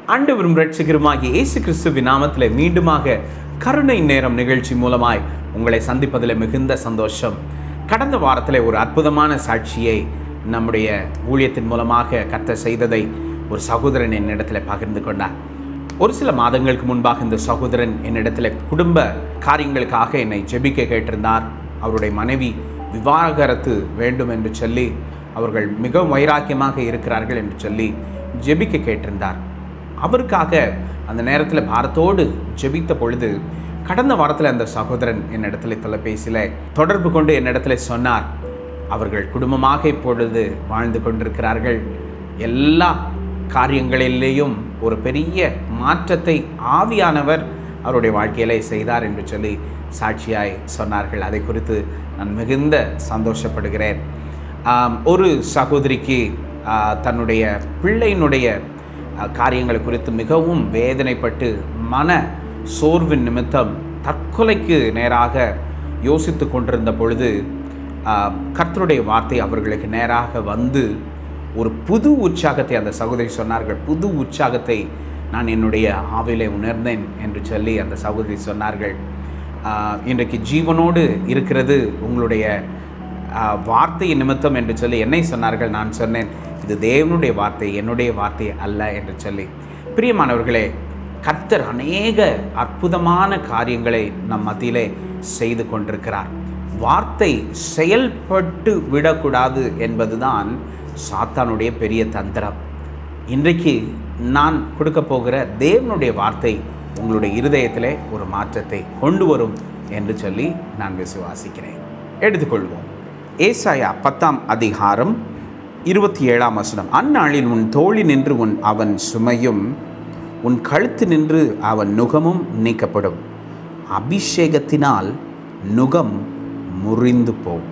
ஆண்டவரும் ரட்சகருமாகிய இயேசு கிறிஸ்துவின் நாமத்தில் மீண்டுமாக கருணை நேரம் நிகழ்ச்சி மூலமாய் உங்களை சந்திப்பதில் மிகுந்த சந்தோஷம் கடந்த வாரத்தில் ஒரு அற்புதமான சாட்சியை நம்முடைய ஊழியத்தின் மூலமாக கர்த்தர் செய்ததை ஒரு சகோதரன் என்னிடத்தில் பகிர்ந்து கொண்டார் ஒரு சில மாதங்களுக்கு முன்பாக இந்த சகோதரன் என்னிடத்தில் குடும்ப காரியங்களுக்காக என்னை ஜெபிக்க கேட்டிருந்தார் அவருடைய மனைவி விவாகரத்து வேண்டும் என்று சொல்லி அவர்கள் மிகவும் வைராக்கியமாக இருக்கிறார்கள் என்று சொல்லி ஜெபிக்க கேட்டிருந்தார் அவருக்காக அந்த நேரத்தில் பாரத்தோடு ஜெபித்த பொழுது கடந்த வாரத்தில் அந்த சகோதரன் என்னிடத்தில் தொலைபேசியில் தொடர்பு கொண்டு என்னிடத்தில் சொன்னார் அவர்கள் குடும்பமாக இப்பொழுது வாழ்ந்து கொண்டிருக்கிறார்கள் எல்லா காரியங்களிலேயும் ஒரு பெரிய மாற்றத்தை ஆவியானவர் அவருடைய வாழ்க்கையிலே செய்தார் என்று சொல்லி சாட்சியாய் சொன்னார்கள் அதை குறித்து நான் மிகுந்த சந்தோஷப்படுகிறேன் ஆம், ஒரு சகோதரிக்கு ஆ, தன்னுடைய பிள்ளையினுடைய ஆ, காரியங்கள் குறித்து மிகவும் வேதனைப்பட்டு மன சோர்வின் நிமித்தம் தற்கொலைக்கு நேராக யோசித்து கொண்டிருந்த பொழுது ஆ, கர்த்தருடைய வார்த்தை அவர்களுக்கு நேராக வந்து ஒரு புது உற்சாகத்தை அந்த சகோதரி சொன்னார்கள் புது உற்சாகத்தை நான் என்னுடைய ஆவிலே உணர்ந்தேன் என்று சொல்லி அந்த சகோதரி சொன்னார்கள் ஆஹ், இன்றைக்கு ஜீவனோடு இருக்கிறது உங்களுடைய ஆஹ், வார்த்தை நிமித்தம் என்று சொல்லி என்னை சொன்னார்கள் நான் சொன்னேன் இது தேவனுடைய வார்த்தை என்னுடைய வார்த்தை அல்ல என்று சொல்லி பிரியமானவர்களே கர்த்தர் அநேக அற்புதமான காரியங்களை நம் மத்தியிலே செய்து கொண்டிருக்கிறார் வார்த்தை செயல்பட்டு விடக்கூடாது என்பதுதான் சாத்தானுடைய பெரிய தந்திரம் இன்றைக்கு நான் கொடுக்க போகிற தேவனுடைய வார்த்தை உங்களுடைய இருதயத்திலே ஒரு மாற்றத்தை கொண்டு வரும் என்று சொல்லி நான் விசுவாசிக்கிறேன் எடுத்துக்கொள்வோம் ஏசாயா பத்தாம் அதிகாரம் இருபத்தி ஏழாம் வசனம் அந்நாளில் உன் தோழி நின்று உன் அவன் சுமையும் உன் கழுத்து நின்று அவன் நுகமும் நீக்கப்படும் அபிஷேகத்தினால் நுகம் முறிந்து போகும்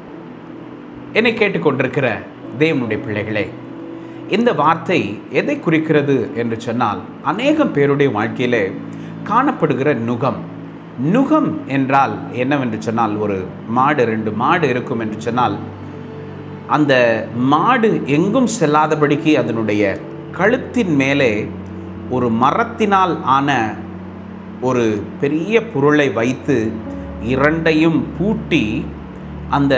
என்னை கேட்டுக்கொண்டிருக்கிற தேவனுடைய பிள்ளைகளே இந்த வார்த்தை எதை குறிக்கிறது என்று சொன்னால் அநேகம் பேருடைய வாழ்க்கையிலே காணப்படுகிற நுகம் நுகம் என்றால் என்னவென்று சொன்னால் ஒரு மாடு ரெண்டு மாடு இருக்கும் என்று சொன்னால் அந்த மாடு எங்கும் செல்லாதபடிக்கு அதனுடைய கழுத்தின் மேலே ஒரு மரத்தினால் ஆன ஒரு பெரிய பொருளை வைத்து இரண்டையும் பூட்டி அந்த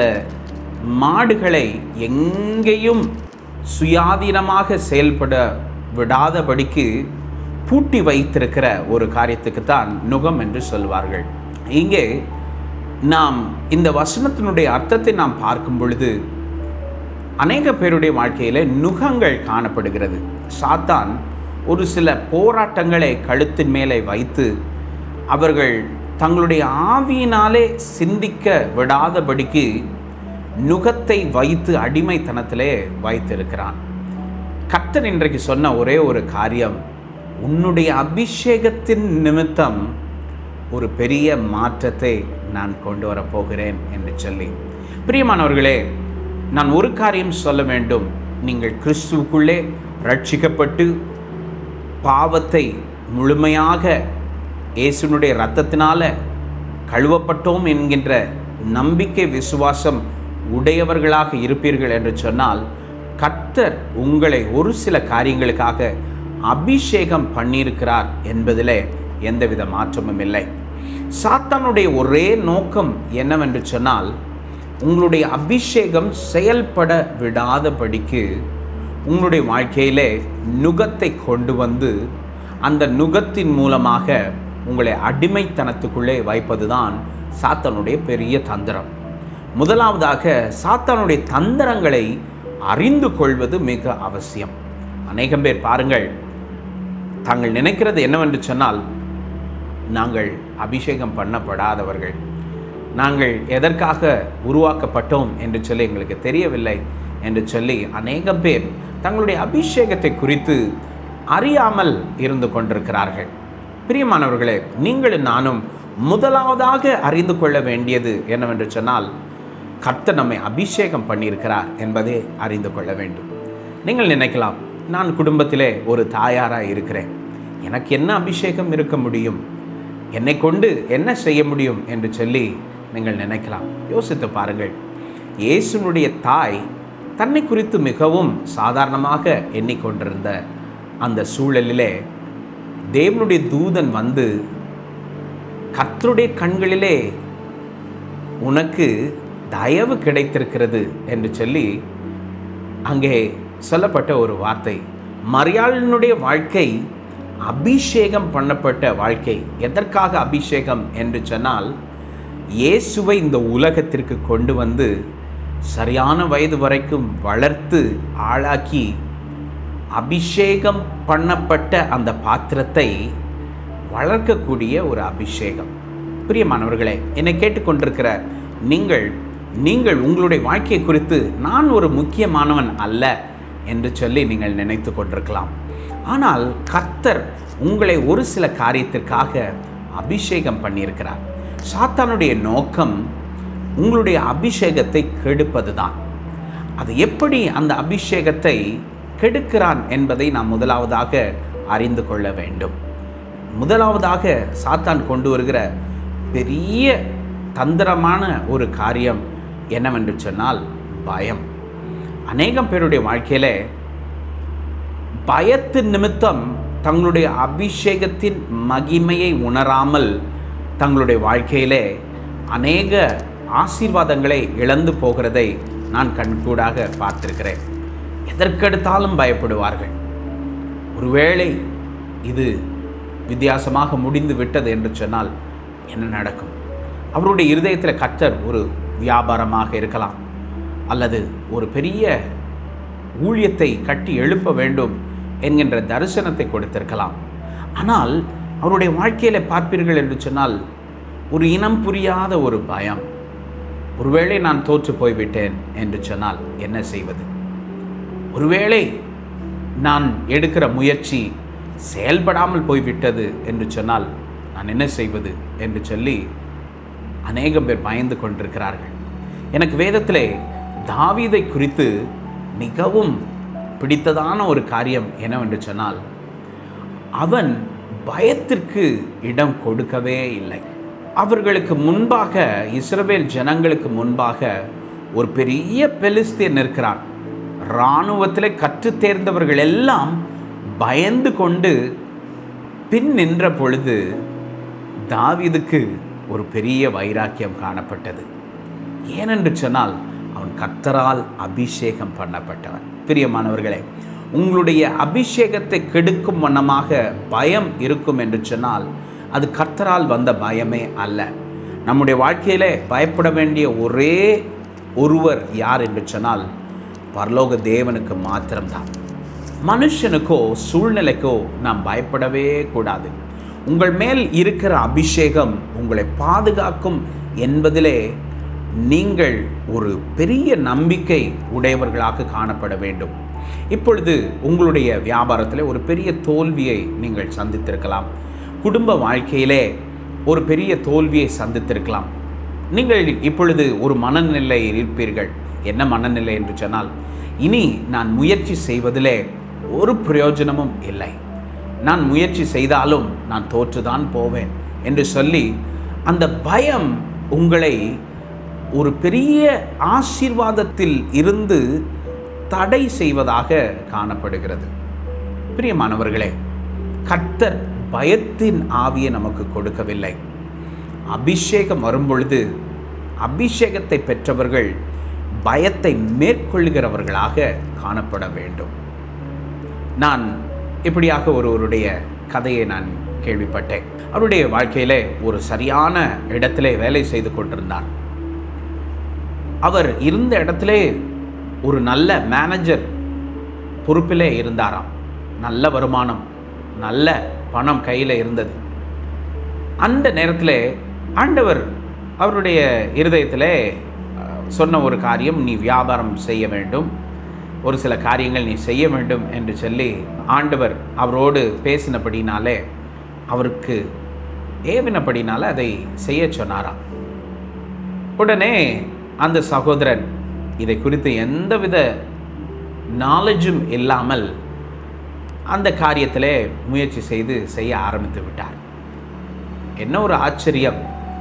மாடுகளை எங்கேயும் சுயாதீனமாக செயல்பட விடாதபடிக்கு பூட்டி வைத்திருக்கிற ஒரு காரியத்துக்கு தான் நுகம் என்று சொல்வார்கள் இங்கே நாம் இந்த வசனத்தினுடைய அர்த்தத்தை நாம் பார்க்கும் பொழுது அநேக பேருடைய வாழ்க்கையில் நுகங்கள் காணப்படுகிறது சாத்தான் ஒரு சில போராட்டங்களை கழுத்தின் மேலே வைத்து அவர்கள் தங்களுடைய ஆவியினாலே சிந்திக்க விடாதபடிக்கு நுகத்தை வைத்து அடிமைத்தனத்திலே வைத்திருக்கிறான் கர்த்தர் இன்றைக்கு சொன்ன ஒரே ஒரு காரியம் உன்னுடைய அபிஷேகத்தின் நிமித்தம் ஒரு பெரிய மாற்றத்தை நான் கொண்டு வரப் போகிறேன் என்று சொல்லி பிரியமானவர்களே நான் ஒரு காரியம் சொல்ல வேண்டும் நீங்கள் கிறிஸ்துவுக்குள்ளே ரட்சிக்கப்பட்டு பாவத்தை முழுமையாக இயேசுனுடைய இரத்தத்தினால கழுவப்பட்டோம் என்கின்ற நம்பிக்கை விசுவாசம் உடையவர்களாக இருப்பீர்கள் என்று சொன்னால் கர்த்தர் உங்களை ஒரு சில காரியங்களுக்காக அபிஷேகம் பண்ணியிருக்கிறார் என்பதிலே எந்தவித மாற்றமும் இல்லை சாத்தானுடைய ஒரே நோக்கம் என்னவென்று சொன்னால் உங்களுடைய அபிஷேகம் செயல்பட விடாதபடிக்கு உங்களுடைய வாழ்க்கையிலே நுகத்தை கொண்டு வந்து அந்த நுகத்தின் மூலமாக உங்களை அடிமைத்தனத்துக்குள்ளே வைப்பதுதான் சாத்தானுடைய பெரிய தந்திரம் முதலாவதாக சாத்தானுடைய தந்திரங்களை அறிந்து கொள்வது மிக அவசியம் அநேகம் பேர் பாருங்கள் தாங்கள் நினைக்கிறது என்னவென்று சொன்னால் நாங்கள் அபிஷேகம் பண்ணப்படாதவர்கள் நாங்கள் எதற்காக உருவாக்கப்பட்டோம் என்று சொல்லி எங்களுக்கு தெரியவில்லை என்று சொல்லி அநேகம் பேர் தங்களுடைய அபிஷேகத்தை குறித்து அறியாமல் இருந்து கொண்டிருக்கிறார்கள் பிரியமானவர்களே நீங்களும் நானும் முதலாவதாக அறிந்து கொள்ள வேண்டியது என்னவென்று சொன்னால் கர்த்தர் நம்மை அபிஷேகம் பண்ணியிருக்கிறார் என்பதை அறிந்து கொள்ள வேண்டும் நீங்கள் நினைக்கலாம் நான் குடும்பத்திலே ஒரு தாயாராக இருக்கிறேன் எனக்கு என்ன அபிஷேகம் இருக்க முடியும் என்னை கொண்டு என்ன செய்ய முடியும் என்று சொல்லி நீங்கள் நினைக்கலாம் யோசித்து பாருங்கள் இயேசுனுடைய தாய் தன்னை குறித்து மிகவும் சாதாரணமாக எண்ணிக்கொண்டிருந்த அந்த சூழலிலே தேவனுடைய தூதன் வந்து கர்த்தருடைய கண்களிலே உனக்கு தயவு கிடைத்திருக்கிறது என்று சொல்லி அங்கே சொல்லப்பட்ட ஒரு வார்த்தை மரியாளினுடைய வாழ்க்கை அபிஷேகம் பண்ணப்பட்ட வாழ்க்கை எதற்காக அபிஷேகம் என்று சொன்னால் இயேசுவை இந்த உலகத்திற்கு கொண்டு வந்து சரியான வயது வரைக்கும் வளர்த்து ஆளாக்கி அபிஷேகம் பண்ணப்பட்ட அந்த பாத்திரத்தை வளர்க்கக்கூடிய ஒரு அபிஷேகம் பிரியமானவர்களே என்னை கேட்டுக்கொண்டிருக்கிற நீங்கள் நீங்கள் உங்களுடைய வாழ்க்கையை குறித்து நான் ஒரு முக்கியமானவன் அல்ல என்று சொல்லி நீங்கள் நினைத்து கொண்டிருக்கலாம் ஆனால் கர்த்தர் உங்களை ஒரு சில காரியத்திற்காக அபிஷேகம் பண்ணியிருக்கிறார் சாத்தானுடைய நோக்கம் உங்களுடைய அபிஷேகத்தை கெடுப்பதுதான் அது எப்படி அந்த அபிஷேகத்தை கெடுக்கிறான் என்பதை நாம் முதலாவதாக அறிந்து கொள்ள வேண்டும் முதலாவதாக சாத்தான் கொண்டு வருகிற பெரிய தந்திரமான ஒரு காரியம் என்னவென்று சொன்னால் பயம் அநேகம் பேருடைய வாழ்க்கையில பயத்தின் நிமித்தம் தங்களுடைய அபிஷேகத்தின் மகிமையை உணராமல் தங்களுடைய வாழ்க்கையிலே அநேக ஆசீர்வாதங்களை இழந்து போகிறதை நான் கண்கூடாக பார்த்திருக்கிறேன் எதற்கெடுத்தாலும் பயப்படுவார்கள் ஒருவேளை இது வித்தியாசமாக முடிந்து விட்டது என்று சொன்னால் என்ன நடக்கும் அவருடைய இருதயத்தில் கர்த்தர் ஒரு வியாபாரமாக இருக்கலாம் அல்லது ஒரு பெரிய ஊழியத்தை கட்டி எழுப்ப வேண்டும் என்கின்ற தரிசனத்தை கொடுத்திருக்கலாம் ஆனால் அவருடைய வாழ்க்கையில் பார்ப்பீர்கள் என்று சொன்னால் ஒரு இனம் புரியாத ஒரு பயம் ஒருவேளை நான் தோற்று போய்விட்டேன் என்று சொன்னால் என்ன செய்வது ஒருவேளை நான் எடுக்கிற முயற்சி செயல்படாமல் போய்விட்டது என்று சொன்னால் நான் என்ன செய்வது என்று சொல்லி அநேகம் பேர் பயந்து கொண்டிருக்கிறார்கள் எனக்கு வேதத்திலே தாவீதை குறித்து மிகவும் பிடித்ததான ஒரு காரியம் என்னவென்று சொன்னால் அவன் பயத்திற்கு இடம் கொடுக்கவே இல்லை அவர்களுக்கு முன்பாக இஸ்ரவேல் ஜனங்களுக்கு முன்பாக ஒரு பெரிய பெலிஸ்தீன் நிற்கிறான் இராணுவத்திலே கற்றுத் தேர்ந்தவர்கள் எல்லாம் பயந்து கொண்டு பின் நின்ற பொழுது தாவீதுக்கு ஒரு பெரிய வைராக்கியம் காணப்பட்டது ஏனென்று சொன்னால் அவன் கர்த்தரால் அபிஷேகம் பண்ணப்பட்டவன் பிரியமானவர்களே உங்களுடைய அபிஷேகத்தை கெடுக்கும் வண்ணமாக பயம் இருக்கும் என்று சொன்னால் அது கர்த்தரால் வந்த பயமே அல்ல நம்முடைய வாழ்க்கையிலே பயப்பட வேண்டிய ஒரே ஒருவர் யார் என்று சொன்னால் பரலோக தேவனுக்கு மாத்திரம்தான் மனுஷனுக்கோ சூழ்நிலைக்கோ நாம் பயப்படவே கூடாது உங்கள் மேல் இருக்கிற அபிஷேகம் உங்களை பாதுகாக்கும் என்பதிலே நீங்கள் ஒரு பெரிய நம்பிக்கை உடையவர்களாக காணப்பட வேண்டும் இப்பொழுது உங்களுடைய வியாபாரத்தில் ஒரு பெரிய தோல்வியை நீங்கள் சந்தித்திருக்கலாம் குடும்ப வாழ்க்கையிலே ஒரு பெரிய தோல்வியை சந்தித்திருக்கலாம் நீங்கள் இப்பொழுது ஒரு மனநிலையில் இருப்பீர்கள் என்ன மனநிலை என்று சொன்னால் இனி நான் முயற்சி செய்வதிலே ஒரு பிரயோஜனமும் இல்லை நான் முயற்சி செய்தாலும் நான் தோற்றுதான் போவேன் என்று சொல்லி அந்த பயம் உங்களை ஒரு பெரிய ஆசீர்வாதத்தில் இருந்து தடை செய்வதாக காணப்படுகிறது பிரியமானவர்களே கர்த்தர் பயத்தின் ஆவியை நமக்கு கொடுக்கவில்லை அபிஷேகம் வரும்பொழுது அபிஷேகத்தை பெற்றவர்கள் பயத்தை மேற்கொள்கிறவர்களாக காணப்பட வேண்டும் நான் இப்படியாக ஒருவருடைய கதையை நான் கேள்விப்பட்டேன் அவருடைய வாழ்க்கையிலே ஒரு சரியான இடத்திலே வேலை செய்து கொண்டிருந்தார் அவர் இருந்த இடத்திலே ஒரு நல்ல மேனேஜர் பொறுப்பிலே இருந்தாராம் நல்ல வருமானம் நல்ல பணம் கையில் இருந்தது அந்த நேரத்தில் ஆண்டவர் அவருடைய இருதயத்தில் அஹ், சொன்ன ஒரு காரியம் நீ வியாபாரம் செய்ய வேண்டும் ஒரு சில காரியங்கள் நீ செய்ய வேண்டும் என்று சொல்லி ஆண்டவர் அவரோடு பேசினபடினாலே அவருக்கு ஏவினபடினால அதை செய்ய சொன்னாராம் உடனே அந்த சகோதரன் இதை குறித்து எந்தவித நாலேஜும் இல்லாமல் அந்த காரியத்திலே முயற்சி செய்து செய்ய ஆரம்பித்து விட்டார் என்ன ஒரு ஆச்சரியம்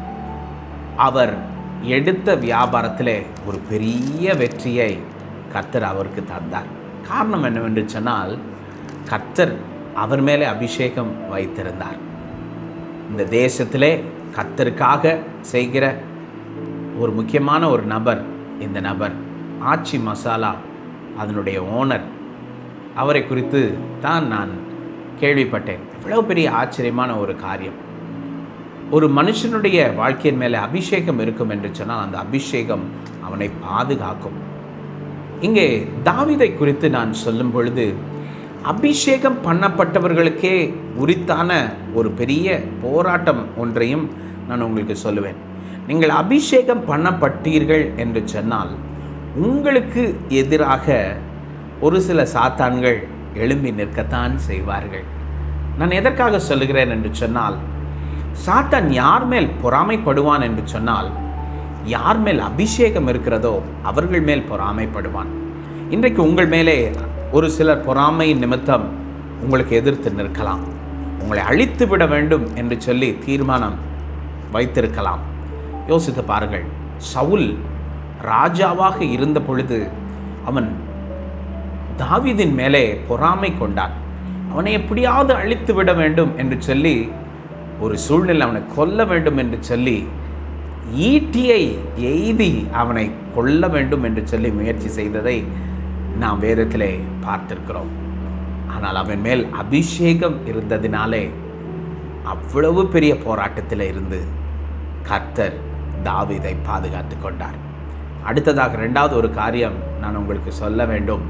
அவர் எடுத்த வியாபாரத்திலே ஒரு பெரிய வெற்றியை கர்த்தர் அவருக்கு தந்தார் காரணம் என்னவென்று சொன்னால் கர்த்தர் அவர் மேலே அபிஷேகம் வைத்திருந்தார் இந்த தேசத்திலே கர்த்தருக்காக செய்கிற ஒரு முக்கியமான ஒரு நபர் இந்த நபர் ஆச்சி மசாலா அதனுடைய ஓனர் அவரை குறித்து தான் நான் கேள்விப்பட்டேன் இவ்வளவு பெரிய ஆச்சரியமான ஒரு காரியம் ஒரு மனுஷனுடைய வாழ்க்கையின் மேலே அபிஷேகம் இருக்கும் என்று சொன்னால் அந்த அபிஷேகம் அவனை பாதுகாக்கும் இங்கே தாவீதை குறித்து நான் சொல்லும் பொழுது அபிஷேகம் பண்ணப்பட்டவர்களுக்கே உரித்தான ஒரு பெரிய போராட்டம் ஒன்றையும் நான் உங்களுக்கு சொல்லுவேன் நீங்கள் அபிஷேகம் பண்ணப்பட்டீர்கள் என்று சொன்னால் உங்களுக்கு எதிராக ஒரு சில சாத்தான்கள் எழும்பி நிற்கத்தான் செய்வார்கள் நான் எதற்காக சொல்லுகிறேன் என்று சொன்னால் சாத்தான் யார் மேல் பொறாமைப்படுவான் என்று சொன்னால் யார் மேல் அபிஷேகம் இருக்கிறதோ அவர்கள் மேல் பொறாமைப்படுவான் இன்றைக்கு உங்கள் மேலே ஒரு சிலர் பொறாமை நிமித்தம் உங்களுக்கு எதிர்த்து நிற்கலாம் உங்களை அழித்து விட வேண்டும் என்று சொல்லி தீர்மானம் வைத்திருக்கலாம் யோசித்து பாருங்கள் சவுல் ராஜாவாக இருந்த பொழுது அவன் தாவீதின் மேலே பொறாமை கொண்டான் அவனை எப்படியாவது அழித்து விட வேண்டும் என்று சொல்லி ஒரு சூழ்நிலை அவனை கொல்ல வேண்டும் என்று சொல்லி ஈட்டியை எய்தி அவனை கொல்ல வேண்டும் என்று சொல்லி முயற்சி செய்ததை நாம் வேதத்திலே பார்த்திருக்கிறோம் ஆனால் அவன் மேல் அபிஷேகம் இருந்ததினாலே அவ்வளவு பெரிய போராட்டத்தில் இருந்து கர்த்தர் தாவீதை பாதுகாத்து கொண்டார் அடுத்ததாக ரெண்டாவது ஒரு காரியம் நான் உங்களுக்கு சொல்ல வேண்டும்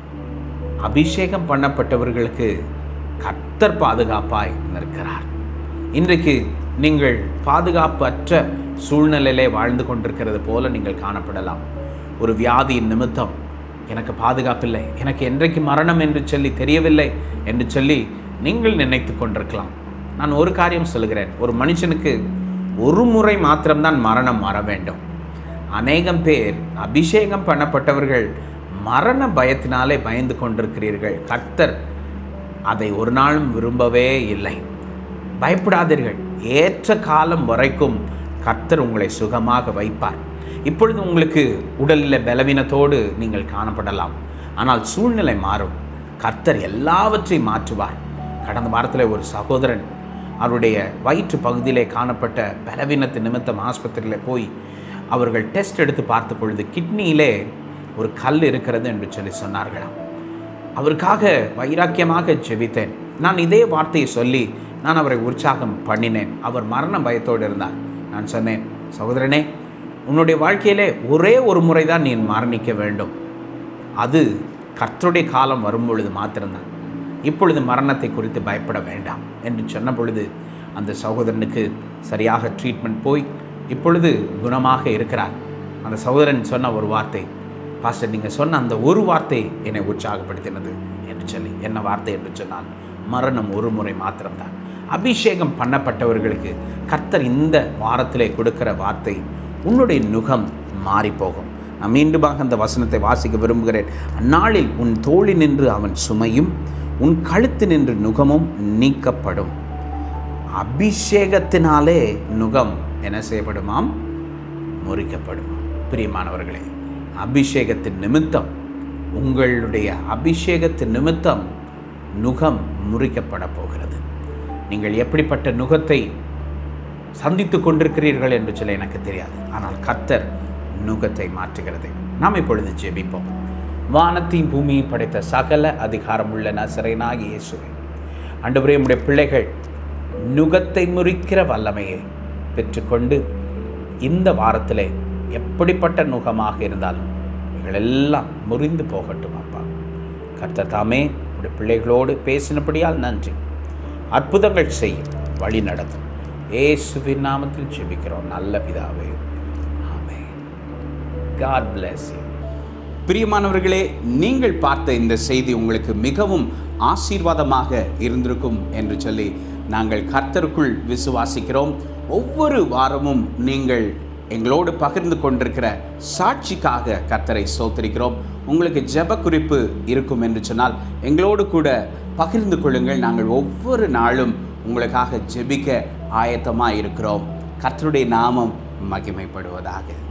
அபிஷேகம் பண்ணப்பட்டவர்களுக்கு கர்த்தர் பாதுகாப்பாய் நிற்கிறார் இன்றைக்கு நீங்கள் பாதுகாப்பற்ற சூழ்நிலையிலே வாழ்ந்து கொண்டிருக்கிறது போல நீங்கள் காணப்படலாம் ஒரு வியாதியின் நிமித்தம் எனக்கு பாதுகாப்பில்லை எனக்கு என்றைக்கு மரணம் என்று சொல்லி தெரியவில்லை என்று சொல்லி நீங்கள் நினைத்து கொண்டிருக்கலாம் நான் ஒரு காரியம் சொல்கிறேன் ஒரு மனுஷனுக்கு ஒரு முறை மாத்திரம்தான் மரணம் வர வேண்டும் அநேகம் பேர் அபிஷேகம் பண்ணப்பட்டவர்கள் மரண பயத்தினாலே பயந்து கொண்டிருக்கிறீர்கள் கர்த்தர் அதை ஒரு நாளும் விரும்பவே இல்லை பயப்படாதீர்கள் ஏற்ற காலம் வரைக்கும் கர்த்தர் உங்களை சுகமாக வைப்பார் இப்பொழுது உங்களுக்கு உடலில் பலவீனத்தோடு நீங்கள் காணப்படலாம் ஆனால் சூழ்நிலை மாறும் கர்த்தர் எல்லாவற்றையும் மாற்றுவார் கடந்த வாரத்தில் ஒரு சகோதரன் அவருடைய வயிற்று பகுதியிலே காணப்பட்ட பலவீனத்து நிமித்தம் ஆஸ்பத்திரியில் போய் அவர்கள் டெஸ்ட் எடுத்து பார்த்த பொழுது கிட்னியிலே ஒரு கல் இருக்கிறது என்று சொல்லி சொன்னார்களாம் அவருக்காக வைராக்கியமாக ஜெபித்தேன் நான் இதே வார்த்தையை சொல்லி நான் அவரை உற்சாகம் பண்ணினேன் அவர் மரண பயத்தோடு இருந்தார் நான் சொன்னேன் சகோதரனே உன்னுடைய வாழ்க்கையிலே ஒரே ஒரு முறை தான் நீ மரணிக்க வேண்டும் அது கர்த்தருடைய காலம் வரும் பொழுது மாத்திரம்தான் இப்பொழுது மரணத்தை குறித்து பயப்பட வேண்டாம் என்று சொன்ன பொழுது அந்த சகோதரனுக்கு சரியாக ட்ரீட்மெண்ட் போய் இப்பொழுது குணமாக இருக்கிறார் அந்த சகோதரன் சொன்ன ஒரு வார்த்தை பாஸ்டர் நீங்கள் சொன்ன அந்த ஒரு வார்த்தை என்னை உற்சாகப்படுத்தினது என்று சொல்லி என்ன வார்த்தை என்று சொன்னால் மரணம் ஒரு முறை மாத்திரம்தான் அபிஷேகம் பண்ணப்பட்டவர்களுக்கு கர்த்தர் இந்த வாரத்திலே கொடுக்கிற வார்த்தை உன்னுடைய நுகம் மாறிப்போகும் நான் மீண்டுமாக அந்த வசனத்தை வாசிக்க விரும்புகிறேன் அந்நாளில் உன் தோழி நின்று அவன் சுமையும் உன் கழுத்து நின்று நுகமும் நீக்கப்படும் அபிஷேகத்தினாலே நுகம் என்ன செய்யப்படுமாம் முறிக்கப்படுமாம் பிரியமானவர்களே அபிஷேகத்தின் நிமித்தம் உங்களுடைய அபிஷேகத்தின் நிமித்தம் நுகம் முறிக்கப்பட போகிறது நீங்கள் எப்படிப்பட்ட நுகத்தை சந்தித்து கொண்டிருக்கிறீர்கள் என்று சொல்ல எனக்கு தெரியாது ஆனால் கர்த்தர் நுகத்தை மாற்றுகிறது நாம் இப்பொழுது ஜெபிப்போம் வானத்தையும் பூமியை படைத்த சகல அதிகாரமுள்ள நசரேனாகி இயேசுவே ஆண்டவரே உம்முடைய பிள்ளைகள் நுகத்தை முறிக்கிற வல்லமையை பெற்றுக்கொண்டு இந்த வாரத்திலே எப்படிப்பட்ட நுகமாக இருந்தாலும் இவைகளெல்லாம் முறிந்து போகட்டும் அப்பா கர்த்தர் தாமே உடைய பிள்ளைகளோடு பேசினபடியால் நன்றி அற்புதங்கள் செய்யும் வழி நடத்தும் ஏசுவின் நாமத்தில் ஜெபிக்கிறோம் நல்ல பிதாவே ஆமே காட் bless you பிரியமானவர்களே நீங்கள் பார்த்த இந்த செய்தி உங்களுக்கு மிகவும் ஆசீர்வாதமாக இருந்திருக்கும் என்று சொல்லி நாங்கள் கர்த்தருக்குள் விசுவாசிக்கிறோம் ஒவ்வொரு வாரமும் நீங்கள் எங்களோடு பகிர்ந்து கொண்டிருக்கிற சாட்சிக்காக கர்த்தரை சோத்தரிக்கிறோம் உங்களுக்கு ஜெப குறிப்பு இருக்கும் என்று சொன்னால் எங்களோடு கூட பகிர்ந்து கொள்ளுங்கள் நாங்கள் ஒவ்வொரு நாளும் உங்களுக்காக ஜெபிக்க ஆயத்தமாக இருக்கிறோம் கர்த்தருடைய நாமம் மகிமைப்படுவதாக